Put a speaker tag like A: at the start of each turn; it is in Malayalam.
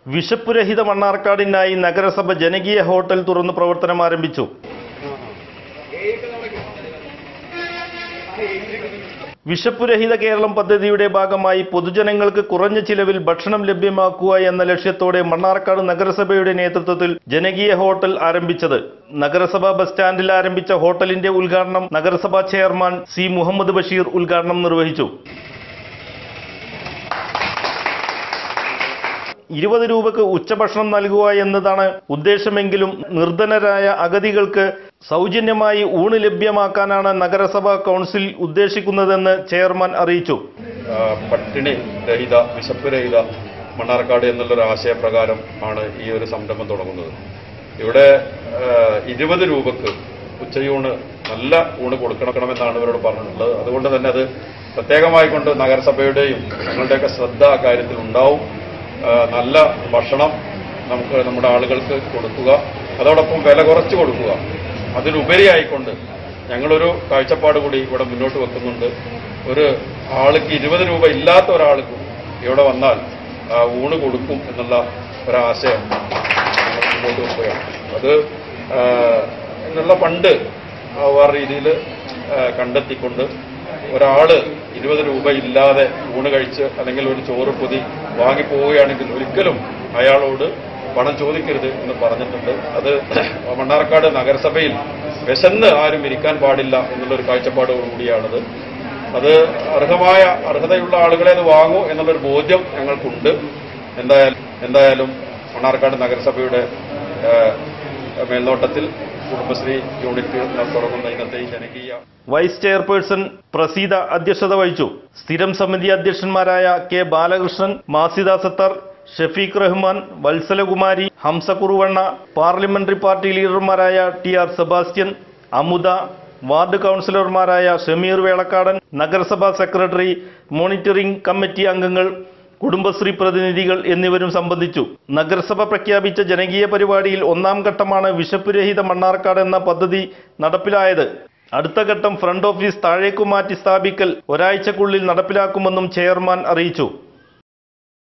A: വിശപ്പുരഹിത മണ്ണാർക്കാടിനായി നഗരസഭ ജനകീയ ഹോട്ടൽ തുറന്ന് പ്രവർത്തനം ആരംഭിച്ചു വിശപ്പുരഹിത കേരളം പദ്ധതിയുടെ ഭാഗമായി പൊതുജനങ്ങൾക്ക് കുറഞ്ഞ ചിലവിൽ ഭക്ഷണം ലഭ്യമാക്കുക എന്ന ലക്ഷ്യത്തോടെ മണ്ണാർക്കാട് നഗരസഭയുടെ നേതൃത്വത്തിൽ ജനകീയ ഹോട്ടൽ ആരംഭിച്ചത് നഗരസഭാ ബസ് സ്റ്റാൻഡിൽ ആരംഭിച്ച ഹോട്ടലിന്റെ ഉദ്ഘാടനം നഗരസഭാ ചെയർമാൻ സി മുഹമ്മദ് ബഷീർ ഉദ്ഘാടനം നിർവഹിച്ചു ഇരുപത് രൂപക്ക് ഉച്ചഭക്ഷണം നൽകുക എന്നതാണ് ഉദ്ദേശമെങ്കിലും നിർധനരായ അഗതികൾക്ക് സൗജന്യമായി ഊണ് ലഭ്യമാക്കാനാണ് നഗരസഭാ കൗൺസിൽ ഉദ്ദേശിക്കുന്നതെന്ന് ചെയർമാൻ അറിയിച്ചു
B: ആ, പട്ടിണി രഹിത വിശപ്പ് രഹിത മണ്ണാർക്കാട് എന്നുള്ളൊരു ആശയപ്രകാരം ആണ് ഈ ഒരു സംരംഭം തുടങ്ങുന്നത് ഇവിടെ ഇരുപത് രൂപക്ക് ഉച്ചയൂണ് നല്ല ഊണ് കൊടുക്കണമെന്നാണ് ഇവരോട് പറഞ്ഞിട്ടുള്ളത് അതുകൊണ്ട് തന്നെ അത് പ്രത്യേകമായി കൊണ്ട് നഗരസഭയുടെയും ഞങ്ങളുടെയൊക്കെ ശ്രദ്ധ ആ കാര്യത്തിൽ ഉണ്ടാവും ആ, നല്ല ഭക്ഷണം നമുക്ക് നമ്മുടെ ആളുകൾക്ക് കൊടുക്കുക അതോടൊപ്പം വില കുറച്ച് കൊടുക്കുക അതിലുപരിയായിക്കൊണ്ട് ഞങ്ങളൊരു കാഴ്ചപ്പാട് കൂടി ഇവിടെ മുന്നോട്ട് വെക്കുന്നുണ്ട് ഒരു ആൾക്ക് ഇരുപത് രൂപ ഇല്ലാത്ത ഒരാൾക്കും ഇവിടെ വന്നാൽ ആ, ഊണ് കൊടുക്കും എന്നുള്ള ഒരാശയം ഞങ്ങൾ മുന്നോട്ട് വെക്കുകയാണ് അത് ആ, എന്നുള്ള ഫണ്ട് ആ വേറെ രീതിയിൽ കണ്ടെത്തിക്കൊണ്ട് ഒരാള് ഇരുപത് രൂപ ഇല്ലാതെ ഊണ് കഴിച്ച് അല്ലെങ്കിൽ ഒരു ചോറ് പൊതി വാങ്ങിപ്പോവുകയാണെങ്കിൽ ഒരിക്കലും അയാളോട് പണം ചോദിക്കരുത് എന്ന് പറഞ്ഞിട്ടുണ്ട് അത് മണ്ണാർക്കാട് നഗരസഭയിൽ വിശന്ന് ആരും ഇരിക്കാൻ പാടില്ല എന്നുള്ളൊരു കാഴ്ചപ്പാടോടുകൂടിയാണത് അത് അർഹമായ അർഹതയുള്ള ആളുകളെ അത് വാങ്ങൂ എന്നുള്ളൊരു ബോധ്യം ഞങ്ങൾക്കുണ്ട് എന്തായാലും എന്തായാലും മണ്ണാർക്കാട് നഗരസഭയുടെ ഏഹ്, മേൽനോട്ടത്തിൽ കുടുംബശ്രീ യൂണിറ്റ് തുടങ്ങുന്ന ഇന്നത്തെ ഈ ജനകീയ
A: വൈസ് ചെയർപേഴ്സൺ പ്രസീത അധ്യക്ഷത വഹിച്ചു സ്ഥിരം സമിതി അധ്യക്ഷന്മാരായ കെ ബാലകൃഷ്ണൻ മാസിദ സത്തർ ഷഫീഖ് റഹ്മാൻ വത്സലകുമാരി ഹംസ കുറുവണ്ണ പാർലമെന്ററി പാർട്ടി ലീഡർമാരായ ടി ആർ സെബാസ്റ്റ്യൻ അമുദ വാർഡ് കൗൺസിലർമാരായ ഷമീർ വേളക്കാടൻ നഗരസഭാ സെക്രട്ടറി മോണിറ്ററിംഗ് കമ്മിറ്റി അംഗങ്ങൾ കുടുംബശ്രീ പ്രതിനിധികൾ എന്നിവരും സംബന്ധിച്ചു നഗരസഭ പ്രഖ്യാപിച്ച ജനകീയ പരിപാടിയിൽ ഒന്നാം ഘട്ടമാണ് വിശപ്പുരഹിത മണ്ണാർക്കാട് എന്ന പദ്ധതി നടപ്പിലായത് അടുത്ത ഘട്ടം ഫ്രണ്ട് ഓഫീസ് താഴേക്കു മാറ്റി സ്ഥാപിക്കൽ ഒരാഴ്ചക്കുള്ളിൽ നടപ്പിലാക്കുമെന്നും ചെയർമാൻ അറിയിച്ചു